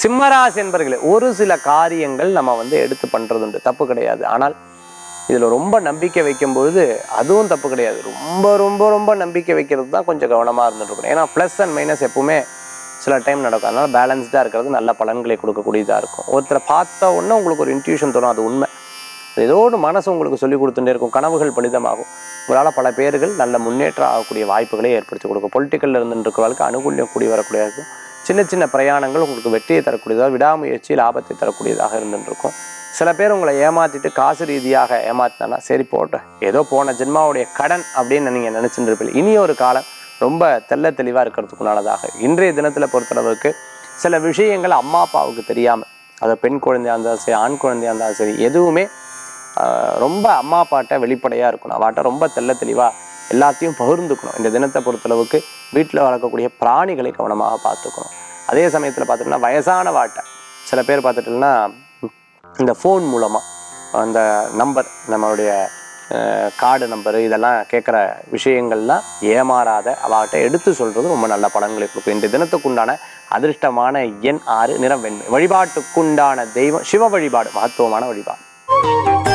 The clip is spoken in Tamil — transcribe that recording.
சிம்மராசி என்பர்களே ஒரு சில காரியங்கள் நம்ம வந்து எடுத்து பண்றது உண்டு தப்பு கிடையாது ஆனால் இதுல ரொம்ப நம்பிக்கை வைக்கும் பொழுது அதுவும் தப்பு கிடையாது ரொம்ப ரொம்ப ரொம்ப நம்பிக்கை வைக்கிறது தான் கொஞ்சம் கவனமா இருந்துட்டு இருக்கணும் ஏன்னா ப்ளஸ் அண்ட் மைனஸ் எப்பவுமே சில டைம் நடக்கும் அதனால பேலன்ஸ்டாக இருக்கிறது நல்ல பலன்களை கொடுக்கக்கூடியதாக இருக்கும் ஒருத்தரை பார்த்த உடனே உங்களுக்கு ஒரு இன்ட்யூஷன் தோணும் அது உண்மை அது ஏதோ ஒரு மனசு உங்களுக்கு சொல்லி கொடுத்துட்டே இருக்கும் கனவுகள் பலிதமாகும் உங்களால் பல பேர்கள் நல்ல முன்னேற்றம் ஆகக்கூடிய வாய்ப்புகளை ஏற்படுத்தி கொடுக்கும் பொலிட்டிக்கலில் இருந்து இருக்கிறவர்களுக்கு அனுகூல்யம் கூடி வரக்கூடியதாக இருக்கும் சின்ன சின்ன பிரயாணங்கள் உங்களுக்கு வெற்றியை தரக்கூடியதாக விடாமுயற்சி லாபத்தை தரக்கூடியதாக இருந்துட்டு இருக்கும் சில பேர் உங்களை ஏமாத்திட்டு காசு ரீதியாக ஏமாத்தினா சரி போட்டோம் ஏதோ போன ஜென்மாவுடைய கடன் அப்படின்னு நீங்கள் நினச்சிட்டு இருப்பீங்க இனி ஒரு காலம் ரொம்ப தெள்ள தெளிவாக இருக்கிறதுக்குண்டானதாக இன்றைய தினத்தில் பொறுத்தளவுக்கு சில விஷயங்கள் அம்மா அப்பாவுக்கு தெரியாமல் அது பெண் குழந்தையாக இருந்தாலும் சரி ஆண் குழந்தையாக இருந்தாலும் சரி எதுவுமே ஆஹ், ரொம்ப அம்மா அப்பாட்ட வெளிப்படையாக இருக்கணும் அவாட்ட ரொம்ப தெள்ள தெளிவாக எல்லாத்தையும் பகிர்ந்துக்கணும் இந்த தினத்தை பொறுத்தளவுக்கு வீட்டில் வளர்க்கக்கூடிய பிராணிகளை கவனமாக பார்த்துக்கணும் அதே சமயத்தில் பார்த்துட்டோம்னா வயசான வாட்டை சில பேர் பார்த்துட்டோம்னா இந்த ஃபோன் மூலமாக அந்த நம்பர் நம்மளுடைய கார்டு நம்பரு இதெல்லாம் கேட்குற விஷயங்கள்லாம் ஏமாறாத அவகிட்ட எடுத்து சொல்கிறது ரொம்ப நல்ல பலன்களை கொடுக்கும் இந்த தினத்துக்குண்டான அதிர்ஷ்டமான எண் ஆறு நிறம் வெண்மை வழிபாட்டுக்குண்டான தெய்வம் சிவ வழிபாடு மகத்துவமான வழிபாடு